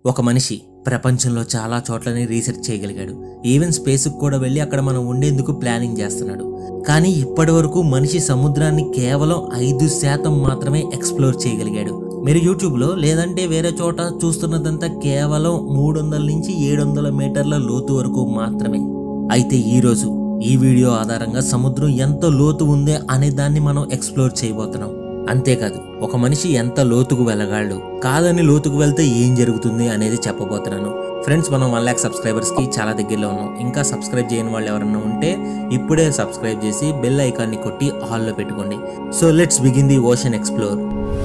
ఒక మనిషి ప్రపంచంలో చాలా చోట్లని రీసెర్చ్ చేయగలిగాడు ఈవెన్ స్పేస్కి కూడా వెళ్ళి అక్కడ మనం ఉండేందుకు ప్లానింగ్ చేస్తున్నాడు కానీ ఇప్పటి వరకు మనిషి సముద్రాన్ని కేవలం ఐదు శాతం మాత్రమే ఎక్స్ప్లోర్ చేయగలిగాడు మీరు యూట్యూబ్లో లేదంటే వేరే చోట చూస్తున్నదంతా కేవలం మూడు వందల నుంచి ఏడు వందల మీటర్ల లోతు వరకు మాత్రమే అయితే ఈరోజు ఈ వీడియో ఆధారంగా సముద్రం ఎంత లోతు ఉందే అనే దాన్ని మనం ఎక్స్ప్లోర్ చేయబోతున్నాం అంతేకాదు ఒక మనిషి ఎంత లోతుకు వెళ్ళగలడు కాదని లోతుకు వెళ్తే ఏం జరుగుతుంది అనేది చెప్పబోతున్నాను ఫ్రెండ్స్ మనం వన్ ల్యాక్ సబ్స్క్రైబర్స్కి చాలా దగ్గరలో ఉన్నాం ఇంకా సబ్స్క్రైబ్ చేయని వాళ్ళు ఎవరన్నా ఉంటే ఇప్పుడే సబ్స్క్రైబ్ చేసి బెల్ ఐకాన్ని కొట్టి హాల్లో పెట్టుకోండి so let's begin the ocean explore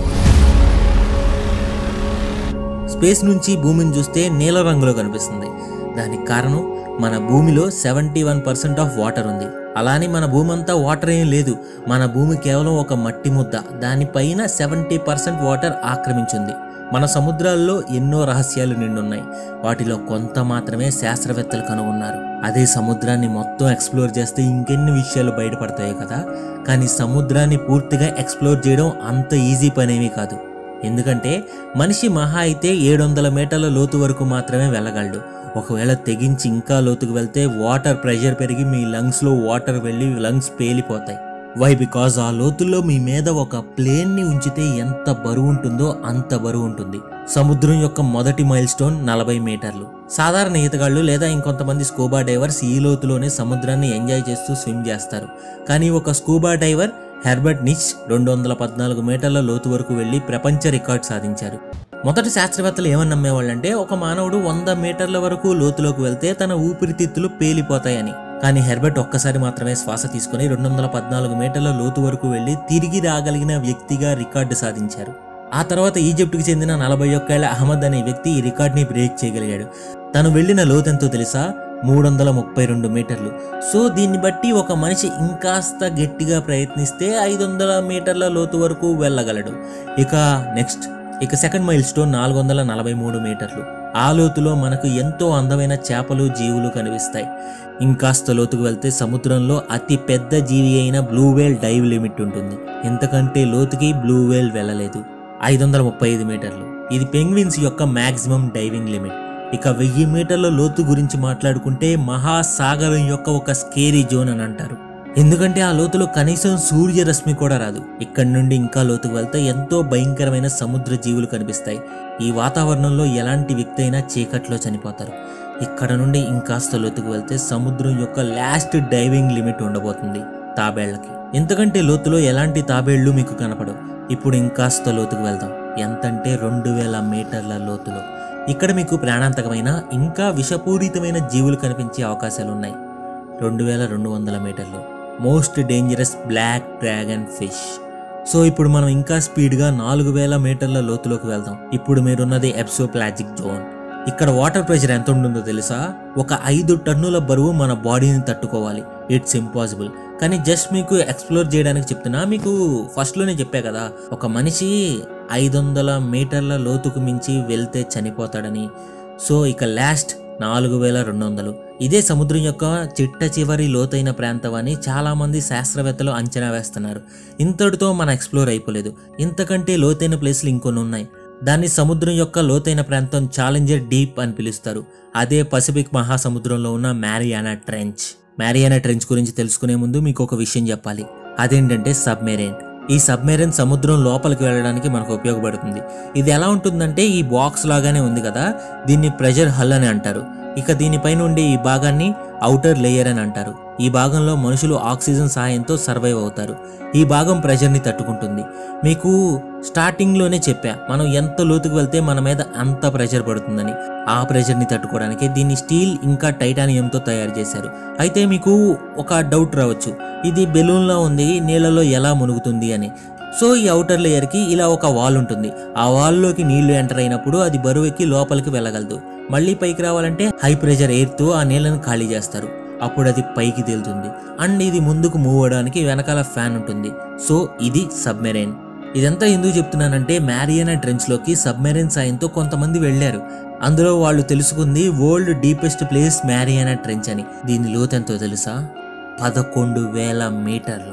space నుంచి భూమిని చూస్తే నీల రంగులో కనిపిస్తుంది దానికి కారణం మన భూమిలో seventy one percent of water ఉంది అలానే మన భూమి అంతా వాటర్ ఏం లేదు మన భూమి కేవలం ఒక మట్టి ముద్ద దానిపైన సెవెంటీ పర్సెంట్ వాటర్ ఆక్రమించింది మన సముద్రాల్లో ఎన్నో రహస్యాలు నిండున్నాయి వాటిలో కొంత మాత్రమే శాస్త్రవేత్తలు కనుగొన్నారు అదే సముద్రాన్ని మొత్తం ఎక్స్ప్లోర్ చేస్తే ఇంకెన్ని విషయాలు బయటపడతాయి కదా కానీ సముద్రాన్ని పూర్తిగా ఎక్స్ప్లోర్ చేయడం అంత ఈజీ పనేమీ కాదు ఎందుకంటే మనిషి మహా అయితే ఏడు వందల మీటర్ల లోతు వరకు మాత్రమే వెళ్ళగలడు ఒకవేళ తెగించి ఇంకా లోతుకు వెళ్తే వాటర్ ప్రెషర్ పెరిగి మీ లంగ్స్లో వాటర్ వెళ్ళి లంగ్స్ పేలిపోతాయి వై బికాజ్ ఆ లోతుల్లో మీ మీద ఒక ప్లేన్ని ఉంచితే ఎంత బరువు ఉంటుందో అంత బరువు ఉంటుంది సముద్రం యొక్క మొదటి మైల్ స్టోన్ నలభై మీటర్లు సాధారణ ఈతగాళ్ళు లేదా ఇంకొంతమంది స్కూబా డైవర్స్ ఈ లోతులోనే సముద్రాన్ని ఎంజాయ్ చేస్తూ స్విమ్ చేస్తారు కానీ ఒక స్కూబా డైవర్ హెర్బర్ట్ నిచ్ రెండు వందల పద్నాలుగు మీటర్ల లోతు వరకు వెళ్లి ప్రపంచ రికార్డ్ సాధించారు మొదటి శాస్త్రవేత్తలు ఏమని నమ్మేవాళ్ళంటే ఒక మానవుడు వంద మీటర్ల వరకు లోతులోకి వెళ్తే తన ఊపిరితిత్తులు పేలిపోతాయని కానీ హెర్బర్ట్ ఒక్కసారి మాత్రమే శ్వాస తీసుకుని రెండు వందల పద్నాలుగు మీటర్ల లోతు వరకు వెళ్లి తిరిగి రాగలిగిన వ్యక్తిగా రికార్డు సాధించారు ఆ తర్వాత ఈజిప్ట్కి చెందిన నలభై ఒక్కేళ్ల అహ్మద్ అనే వ్యక్తి ఈ రికార్డ్ని బ్రేక్ చేయగలిగాడు తను వెళ్లిన లోతెంతో తెలుసా మూడు వందల ముప్పై రెండు మీటర్లు సో దీన్ని బట్టి ఒక మనిషి ఇంకాస్త గట్టిగా ప్రయత్నిస్తే ఐదు వందల మీటర్ల లోతు వరకు వెళ్ళగలడు ఇక నెక్స్ట్ ఇక సెకండ్ మైల్ స్టోన్ నాలుగు వందల నలభై మూడు మీటర్లు ఆ లోతులో మనకు ఎంతో అందమైన చేపలు జీవులు కనిపిస్తాయి ఇంకాస్త లోతుకు వెళ్తే సముద్రంలో అతి పెద్ద జీవి అయిన బ్లూ వేల్ డైవ్ లిమిట్ ఉంటుంది ఇంతకంటే లోతుకి బ్లూ వేల్ వెళ్ళలేదు ఐదు వందల ముప్పై ఐదు మీటర్లు ఇది పెంగ్విన్స్ యొక్క మాక్సిమం డైవింగ్ లిమిట్ ఇక వెయ్యి మీటర్ల లోతు గురించి మాట్లాడుకుంటే మహాసాగరం యొక్క ఒక స్కేరీ జోన్ అని అంటారు ఎందుకంటే ఆ లోతులో కనీసం సూర్యరశ్మి కూడా రాదు ఇక్కడి నుండి ఇంకా లోతుకు వెళ్తే ఎంతో భయంకరమైన సముద్ర జీవులు కనిపిస్తాయి ఈ వాతావరణంలో ఎలాంటి వ్యక్తి అయినా చీకట్లో చనిపోతారు ఇక్కడ నుండి ఇంకాస్త లోతుకు వెళ్తే సముద్రం యొక్క లాస్ట్ డైవింగ్ లిమిట్ ఉండబోతుంది తాబేళ్లకి ఎంతకంటే లోతులో ఎలాంటి తాబేళ్లు మీకు కనపడవు ఇప్పుడు ఇంకాస్త లోతుకు వెళ్దాం ఎంతంటే రెండు వేల మీటర్ల లోతులో ఇక్కడ మీకు ప్రాణాంతకమైన ఇంకా విషపూరితమైన జీవులు కనిపించే అవకాశాలు ఉన్నాయి రెండు వేల రెండు వందల మీటర్లు most dangerous black dragon fish so ఇప్పుడు మనం ఇంకా స్పీడ్గా నాలుగు వేల మీటర్ల లోతులోకి వెళ్దాం ఇప్పుడు మీరున్నది ఎప్సోప్లాజిక్ జోన్ ఇక్కడ వాటర్ ప్రెషర్ ఎంత ఉంటుందో తెలుసా ఒక ఐదు టన్నుల బరువు మన బాడీని తట్టుకోవాలి ఇట్స్ ఇంపాసిబుల్ కానీ జస్ట్ మీకు ఎక్స్ప్లోర్ చేయడానికి చెప్తున్నా మీకు ఫస్ట్లోనే చెప్పా కదా ఒక మనిషి ఐదు వందల మీటర్ల లోతుకు మించి వెళ్తే చనిపోతాడని సో ఇక లాస్ట్ నాలుగు వేల రెండు వందలు ఇదే సముద్రం యొక్క చిట్ట చివరి లోతైన ప్రాంతం అని చాలామంది శాస్త్రవేత్తలు అంచనా వేస్తున్నారు ఇంతటితో మన ఎక్స్ప్లోర్ అయిపోలేదు ఇంతకంటే లోతైన ప్లేస్లు ఇంకొన్ని ఉన్నాయి దాన్ని సముద్రం యొక్క లోతైన ప్రాంతం ఛాలెంజర్ డీప్ అని పిలుస్తారు అదే పసిఫిక్ మహాసముద్రంలో ఉన్న మ్యారియానా ట్రెంచ్ మ్యారియానా ట్రెంచ్ గురించి తెలుసుకునే ముందు మీకు ఒక విషయం చెప్పాలి అదేంటంటే సబ్మెరైన్ ఈ సబ్మెరైన్ సముద్రం లోపలికి వెళ్ళడానికి మనకు ఉపయోగపడుతుంది ఇది ఎలా ఉంటుందంటే ఈ బాక్స్ లాగానే ఉంది కదా దీన్ని ప్రెషర్ హల్ అని అంటారు ఇక దీనిపైన ఉండే ఈ భాగాన్ని అవుటర్ లేయర్ అని అంటారు ఈ భాగంలో మనుషులు ఆక్సిజన్ సహాయంతో సర్వైవ్ అవుతారు ఈ భాగం ప్రెషర్ని తట్టుకుంటుంది మీకు స్టార్టింగ్లోనే చెప్పా మనం ఎంత లోతుకు వెళ్తే మన మీద అంత ప్రెషర్ పడుతుందని ఆ ప్రెషర్ని తట్టుకోవడానికి దీన్ని స్టీల్ ఇంకా టైటానియంతో తయారు చేశారు అయితే మీకు ఒక డౌట్ రావచ్చు ఇది బెలూన్లో ఉంది నీళ్ళలో ఎలా మునుగుతుంది అని సో ఈ అవుటర్ లేయర్కి ఇలా ఒక వాల్ ఉంటుంది ఆ వాల్లోకి నీళ్లు ఎంటర్ అయినప్పుడు అది బరువెక్కి లోపలికి వెళ్ళగలదు మళ్ళీ పైకి రావాలంటే హై ప్రెషర్ ఎయిర్తో ఆ నీళ్ళను ఖాళీ చేస్తారు అప్పుడు అది పైకి తేలుతుంది అండ్ ఇది ముందుకు మూవ్ అవడానికి వెనకాల ఫ్యాన్ ఉంటుంది సో ఇది సబ్మెరైన్ ఇదంతా ఎందుకు చెప్తున్నానంటే మ్యారియానా ట్రెంచ్లోకి సబ్మెరైన్ సాయంతో కొంతమంది వెళ్ళారు అందులో వాళ్ళు తెలుసుకుంది world deepest place Mariana Trench అని దీని లోతెంతో తెలుసా పదకొండు వేల మీటర్లు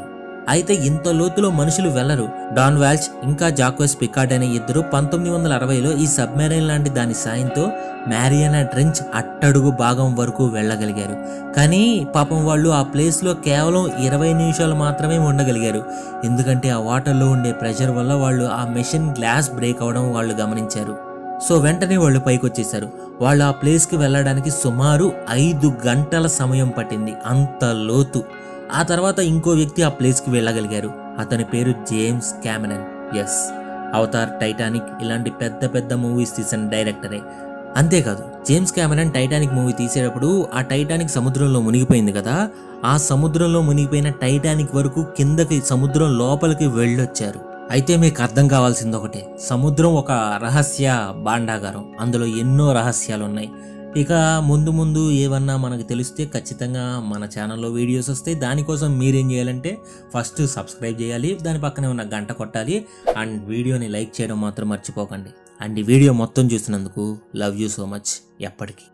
అయితే ఇంత లోతులో మనుషులు వెళ్లరు డాన్ వాల్చ్ ఇంకా జాక్వెస్ పికార్డ్ అనే ఇద్దరు పంతొమ్మిది వందల అరవైలో ఈ సబ్మెరైన్ లాంటి దాని సాయంతో మ్యారియానా ట్రెంచ్ అట్టడుగు భాగం వరకు వెళ్ళగలిగారు కానీ పాపం వాళ్ళు ఆ ప్లేస్లో కేవలం ఇరవై నిమిషాలు మాత్రమే ఉండగలిగారు ఎందుకంటే ఆ వాటర్లో ఉండే ప్రెషర్ వల్ల వాళ్ళు ఆ మెషిన్ గ్లాస్ బ్రేక్ అవడం వాళ్ళు గమనించారు సో వెంటనే వాళ్ళు పైకి వచ్చేసారు వాళ్ళు ఆ ప్లేస్కి వెళ్ళడానికి సుమారు ఐదు గంటల సమయం పట్టింది అంత లోతు ఆ తర్వాత ఇంకో వ్యక్తి ఆ ప్లేస్కి వెళ్ళగలిగారు అతని పేరు James Cameron yes Avatar Titanic ఇలాంటి పెద్ద పెద్ద మూవీస్ తీసిన డైరెక్టరే అంతేకాదు జేమ్స్ క్యామెరన్ టైటానిక్ మూవీ తీసేటప్పుడు ఆ టైటానిక్ సముద్రంలో మునిగిపోయింది కదా ఆ సముద్రంలో మునిగిపోయిన టైటానిక్ వరకు కిందకి సముద్రం లోపలికి వెళ్ళొచ్చారు అయితే మీకు అర్థం కావాల్సింది ఒకటే సముద్రం ఒక రహస్య భాండాగారం అందులో ఎన్నో రహస్యాలు ఉన్నాయి ఇక ముందు ముందు ఏమన్నా మనకు తెలిస్తే ఖచ్చితంగా మన ఛానల్లో వీడియోస్ వస్తాయి దానికోసం మీరేం చేయాలంటే ఫస్ట్ సబ్స్క్రైబ్ చేయాలి దాని పక్కనే ఉన్న గంట కొట్టాలి అండ్ వీడియోని లైక్ చేయడం మాత్రం మర్చిపోకండి అండ్ ఈ వీడియో మొత్తం చూసినందుకు లవ్ యూ సో మచ్ ఎప్పటికీ